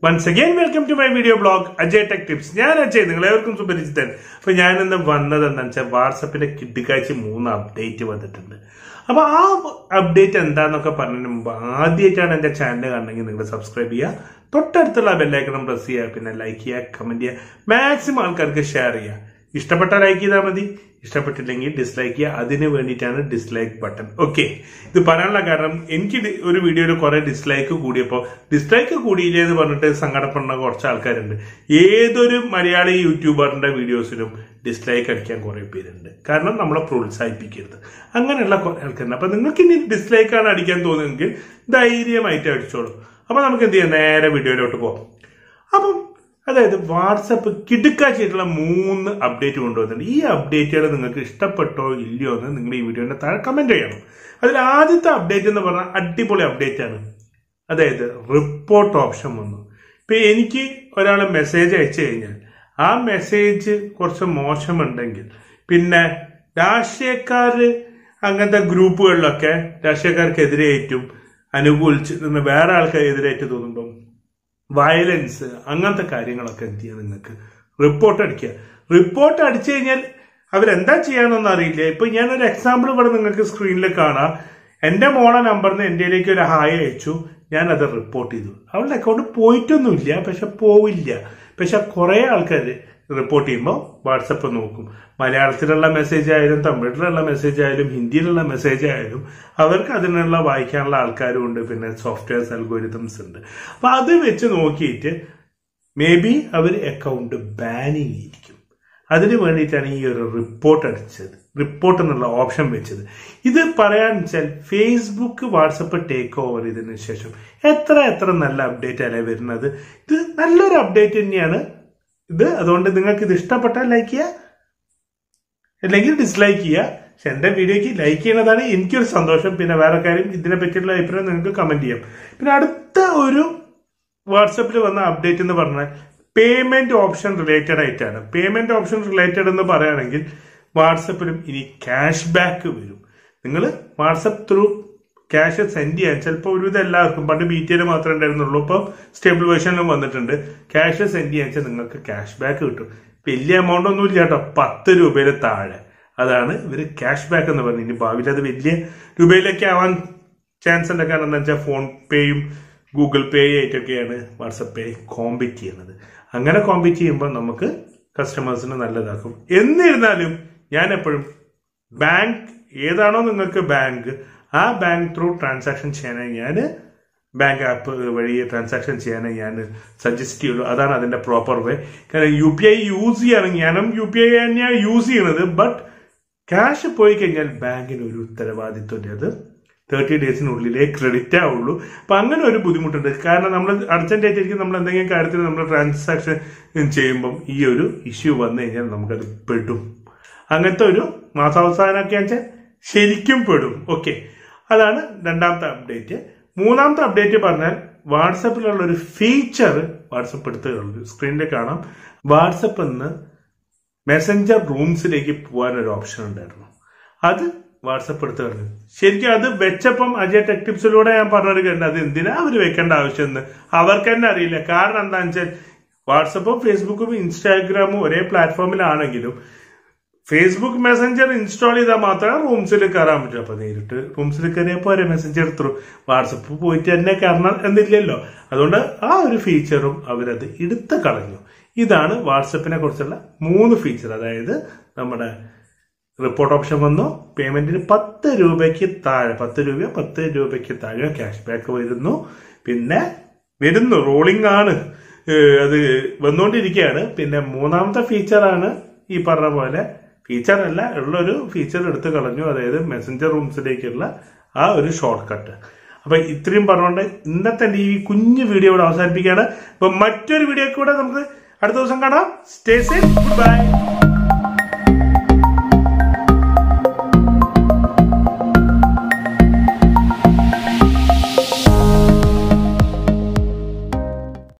once again welcome to my video blog Ajay tech tips ഞാൻ അജയ് നിങ്ങളേവർക്കും സുപരിചിതൻ അപ്പൊ ഞാൻ ഇന്ന് വന്നത് എന്താണെന്ന് വെച്ചാൽ വാട്സപ്പിന്റെ കിട്ടിക്കാഴ്ച മൂന്ന് അപ്ഡേറ്റ് വന്നിട്ടുണ്ട് അപ്പൊ ആ അപ്ഡേറ്റ് എന്താന്നൊക്കെ പറഞ്ഞതിന് മുമ്പ് ആദ്യമായിട്ടാണ് എന്റെ ചാനൽ കാണണമെങ്കിൽ നിങ്ങൾ സബ്സ്ക്രൈബ് ചെയ്യുക തൊട്ടടുത്തുള്ള ബെല്ലൈക്കണം പ്രസ് ചെയ്യുക പിന്നെ ലൈക്ക് ചെയ്യുക കമന്റ് ചെയ്യുക മാക്സിമം ആൾക്കാർക്ക് ഷെയർ ചെയ്യുക ഇഷ്ടപ്പെട്ട ലൈക്ക് ചെയ്താൽ മതി ഇഷ്ടപ്പെട്ടില്ലെങ്കിൽ ഡിസ്ലൈക്ക് ചെയ്യുക അതിന് വേണ്ടിയിട്ടാണ് ഡിസ്ലൈക്ക് ബട്ടൺ ഓക്കെ ഇത് പറയാനുള്ള കാരണം എനിക്ക് ഇത് ഒരു വീഡിയോയിൽ കുറെ ഡിസ്ലൈക്ക് കൂടിയപ്പോൾ ഡിസ്ലൈക്ക് കൂടിയില്ലേ എന്ന് പറഞ്ഞിട്ട് സങ്കടപ്പെടുന്ന കുറച്ച് ആൾക്കാരുണ്ട് ഏതൊരു മലയാളി യൂട്യൂബറിന്റെ വീഡിയോസിലും ഡിസ്ലൈക്ക് അടിക്കാൻ കുറെ പേരുണ്ട് കാരണം നമ്മളെ പ്രോത്സാഹിപ്പിക്കരുത് അങ്ങനെയുള്ള കുറെ ആൾക്കാരുണ്ട് അപ്പൊ നിങ്ങൾക്ക് ഇനി ഡിസ്ലൈക്കാണ് അടിക്കാൻ തോന്നുമെങ്കിൽ ധൈര്യമായിട്ട് അടിച്ചോളൂ അപ്പൊ നമുക്ക് എന്ത് ചെയ്യാം നേരെ വീഡിയോയിലോട്ട് പോകാം അപ്പം അതായത് വാട്സപ്പ് കിടുക്കാച്ചിട്ടുള്ള മൂന്ന് അപ്ഡേറ്റ് കൊണ്ടുവന്നിട്ടുണ്ട് ഈ അപ്ഡേറ്റുകൾ നിങ്ങൾക്ക് ഇഷ്ടപ്പെട്ടോ ഇല്ലയോ എന്ന് നിങ്ങൾ ഈ വീഡിയോന്റെ താഴെ കമന്റ് ചെയ്യണം അതിൽ ആദ്യത്തെ അപ്ഡേറ്റ് എന്ന് പറഞ്ഞാൽ അടിപൊളി അപ്ഡേറ്റ് ആണ് അതായത് റിപ്പോർട്ട് ഓപ്ഷൻ വന്നു ഇപ്പൊ എനിക്ക് ഒരാൾ മെസ്സേജ് അയച്ചു കഴിഞ്ഞാൽ ആ മെസ്സേജ് കുറച്ച് മോശമുണ്ടെങ്കിൽ പിന്നെ രാഷ്ട്രീയക്കാര് അങ്ങനത്തെ ഗ്രൂപ്പുകളിലൊക്കെ രാഷ്ട്രീയക്കാർക്കെതിരെയായിട്ടും അനുകൂലിച്ച് നിന്ന് വേറെ ആൾക്കാരെതിരായിട്ട് തോന്നുമ്പം വയലൻസ് അങ്ങനത്തെ കാര്യങ്ങളൊക്കെ എന്ത് ചെയ്യുക നിങ്ങൾക്ക് റിപ്പോർട്ട് അടിക്കുക റിപ്പോർട്ട് അടിച്ചു കഴിഞ്ഞാൽ അവരെന്താ ചെയ്യാന്നൊന്നും അറിയില്ല ഇപ്പൊ ഞാനൊരു എക്സാമ്പിൾ ഇവിടെ നിങ്ങൾക്ക് സ്ക്രീനിൽ കാണാം എന്റെ മോളെ നമ്പറിൽ നിന്ന് എന്റെയിലേക്ക് ഒരു ഹായ് അയച്ചു ഞാൻ അത് റിപ്പോർട്ട് ചെയ്തു അവളുടെ അക്കൗണ്ട് പോയിട്ടൊന്നുമില്ല പക്ഷെ പോവില്ല പക്ഷെ കുറെ ആൾക്കാർ റിപ്പോർട്ട് ചെയ്യുമ്പോൾ വാട്സപ്പ് നോക്കും മലയാളത്തിലുള്ള മെസ്സേജ് ആയാലും തമിഴിലുള്ള മെസ്സേജ് ആയാലും ഹിന്ദിയിലുള്ള മെസ്സേജ് ആയാലും അവർക്ക് അതിനുള്ള വായിക്കാനുള്ള ആൾക്കാരും ഉണ്ട് പിന്നെ സോഫ്റ്റ്വെയർസ് അൽഗോരിതംസ് ഉണ്ട് അപ്പൊ അത് വെച്ച് നോക്കിയിട്ട് മേ ബി അവർ അക്കൗണ്ട് ബാൻ ചെയ്തിരിക്കും അതിന് വേണ്ടിയിട്ടാണ് ഈ ഒരു റിപ്പോർട്ട് അടിച്ചത് റിപ്പോർട്ട് എന്നുള്ള ഓപ്ഷൻ വെച്ചത് ഇത് പറയാൻ വെച്ചാൽ ഫേസ്ബുക്ക് വാട്സപ്പ് ടേക്ക് ഓവർ ഇതിന് ശേഷം എത്ര എത്ര നല്ല അപ്ഡേറ്റ് അല്ലേ വരുന്നത് ഇത് നല്ലൊരു അപ്ഡേറ്റ് തന്നെയാണ് ഇത് അതുകൊണ്ട് നിങ്ങൾക്ക് ഇത് ഇഷ്ടപ്പെട്ടാൽ ലൈക്ക് ചെയ്യുക അല്ലെങ്കിൽ ഡിസ്ലൈക്ക് ചെയ്യുക പക്ഷെ എന്റെ വീഡിയോക്ക് ലൈക്ക് ചെയ്യുന്നതാണ് എനിക്കൊരു സന്തോഷം പിന്നെ വേറെ കാര്യം ഇതിനെ പറ്റിയുള്ള അഭിപ്രായം നിങ്ങൾക്ക് കമന്റ് ചെയ്യാം പിന്നെ അടുത്ത ഒരു വാട്സപ്പിൽ വന്ന അപ്ഡേറ്റ് എന്ന് പറഞ്ഞാൽ പേയ്മെന്റ് ഓപ്ഷൻ റിലേറ്റഡ് ആയിട്ടാണ് പേയ്മെന്റ് ഓപ്ഷൻ റിലേറ്റഡ് എന്ന് പറയുകയാണെങ്കിൽ വാട്സപ്പിലും ഇനി ക്യാഷ് ബാക്ക് വരും നിങ്ങൾ വാട്സപ്പ് ത്രൂ ക്യാഷ് സെൻഡ് ചെയ്യാൻ ചിലപ്പോൾ ഒരുവിധം എല്ലാവർക്കും പണ്ട് ബി ടി എൽ മാത്രമേ ഉണ്ടായിരുന്നുള്ളൂ ഇപ്പോൾ സ്റ്റേബിൾ വേർഷനിലും വന്നിട്ടുണ്ട് ക്യാഷ് സെൻഡ് ചെയ്യാൻ വെച്ചാൽ നിങ്ങൾക്ക് ക്യാഷ് ബാക്ക് കിട്ടും വലിയ എമൗണ്ട് ഒന്നും ഇല്ല കേട്ടോ പത്ത് രൂപയിൽ താഴെ അതാണ് ഇവർ ക്യാഷ് ബാക്ക് എന്ന് പറയുന്നത് ഇനി ഭാവിയിൽ അത് വലിയ രൂപയിലേക്ക് ആവാൻ ചാൻസ് ഉണ്ട് കാരണം എന്താ വെച്ചാൽ ഫോൺ പേയും ഗൂഗിൾ പേ ആയിട്ടൊക്കെയാണ് വാട്സപ്പ് പേ കോമ്പീറ്റ് ചെയ്യുന്നത് അങ്ങനെ കോമ്പീറ്റ് ചെയ്യുമ്പോൾ നമുക്ക് കസ്റ്റമേഴ്സിന് നല്ലതാക്കും എന്നിരുന്നാലും ഞാൻ എപ്പോഴും ബാങ്ക് ഏതാണോ നിങ്ങൾക്ക് ബാങ്ക് ആ ബാങ്ക് ത്രൂ ട്രാൻസാക്ഷൻ ചെയ്യാനായി ഞാൻ ബാങ്ക് ആപ്പ് വഴി ട്രാൻസാക്ഷൻ ചെയ്യാനായി ഞാൻ സജസ്റ്റ് ചെയ്യുള്ളൂ അതാണ് അതിന്റെ പ്രോപ്പർ വേ കാരണം യു പി ഐ യൂസ് ചെയ്യുകയാണെങ്കിൽ ഞാനും യു പി ഐ തന്നെയാണ് യൂസ് ചെയ്യുന്നത് ബട്ട് ക്യാഷ് പോയി കഴിഞ്ഞാൽ ബാങ്കിന് ഒരു ഉത്തരവാദിത്വം അത് തേർട്ടി ഡേയ്സിനുള്ളിലേ ക്രെഡിറ്റ് ആവുള്ളൂ അപ്പൊ അങ്ങനെ ഒരു ബുദ്ധിമുട്ടുണ്ട് കാരണം നമ്മൾ അർജന്റ് ആയിട്ടായിരിക്കും നമ്മൾ എന്തെങ്കിലും കാര്യത്തിൽ നമ്മൾ ട്രാൻസാക്ഷൻ ചെയ്യുമ്പം ഈ ഒരു ഇഷ്യൂ വന്നു കഴിഞ്ഞാൽ നമുക്കത് പെടും അങ്ങനത്തെ ഒരു മാസാവസാനമൊക്കെ വെച്ചാൽ ശരിക്കും പെടും ഓക്കെ അതാണ് രണ്ടാമത്തെ അപ്ഡേറ്റ് മൂന്നാമത്തെ അപ്ഡേറ്റ് പറഞ്ഞാൽ വാട്സപ്പിലുള്ള ഒരു ഫീച്ചർ വാട്സപ്പ് എടുത്ത് സ്ക്രീനിൽ കാണാം വാട്സപ്പ് എന്ന് മെസ്സഞ്ചർ റൂംസിലേക്ക് പോകാൻ ഒരു ഓപ്ഷൻ ഉണ്ടായിരുന്നു അത് വാട്സപ്പ് എടുത്ത് കളഞ്ഞു ശരിക്കും അത് വെച്ചപ്പം അജയ് ടെക് ടിപ്സിലൂടെ ഞാൻ പറഞ്ഞൊരു കാര്യം അത് എന്തിനാ അവർ വെക്കേണ്ട ആവശ്യമെന്ന് അവർക്ക് തന്നെ അറിയില്ല കാരണം എന്താണെന്ന് വെച്ചാൽ വാട്സപ്പും ഫേസ്ബുക്കും ഇൻസ്റ്റാഗ്രാമും ഒരേ പ്ലാറ്റ്ഫോമിലാണെങ്കിലും ഫേസ്ബുക്ക് മെസ്സഞ്ചർ ഇൻസ്റ്റാൾ ചെയ്താൽ മാത്രമേ റൂംസിൽ കയറാൻ പറ്റൂ അപ്പൊ നേരിട്ട് റൂംസിൽ കയറിയാൽ പോരെ മെസ്സഞ്ചർ ത്രൂ വാട്സപ്പ് പോയിട്ട് തന്നെ കയറണം എന്നില്ലല്ലോ അതുകൊണ്ട് ആ ഒരു ഫീച്ചറും അവരത് എടുത്തു കളഞ്ഞു ഇതാണ് വാട്സപ്പിനെ കുറിച്ചുള്ള മൂന്ന് ഫീച്ചർ അതായത് നമ്മുടെ റിപ്പോർട്ട് ഓപ്ഷൻ വന്നു പേയ്മെന്റിന് പത്ത് രൂപയ്ക്ക് താഴെ പത്ത് രൂപയോ പത്ത് രൂപയ്ക്ക് താഴെയോ ക്യാഷ് ബാക്ക് വരുന്നു പിന്നെ വരുന്നു റോളിംഗ് ആണ് അത് വന്നുകൊണ്ടിരിക്കുകയാണ് പിന്നെ മൂന്നാമത്തെ ഫീച്ചറാണ് ഈ പറഞ്ഞ പോലെ ഫീച്ചർ അല്ല ഉള്ളൊരു ഫീച്ചർ എടുത്തു കളഞ്ഞു അതായത് മെസ്സഞ്ചർ റൂംസിലേക്കുള്ള ആ ഒരു ഷോർട്ട് കട്ട് അപ്പൊ ഇത്രയും പറഞ്ഞുകൊണ്ട് ഇന്നത്തെ ഈ കുഞ്ഞു വീഡിയോ ഇവിടെ അവസാനിപ്പിക്കുകയാണ് അപ്പൊ മറ്റൊരു വീഡിയോ കൂടെ നമുക്ക് അടുത്ത ദിവസം കാണാം സ്റ്റേ സേഫ് ഗുഡ് ബൈ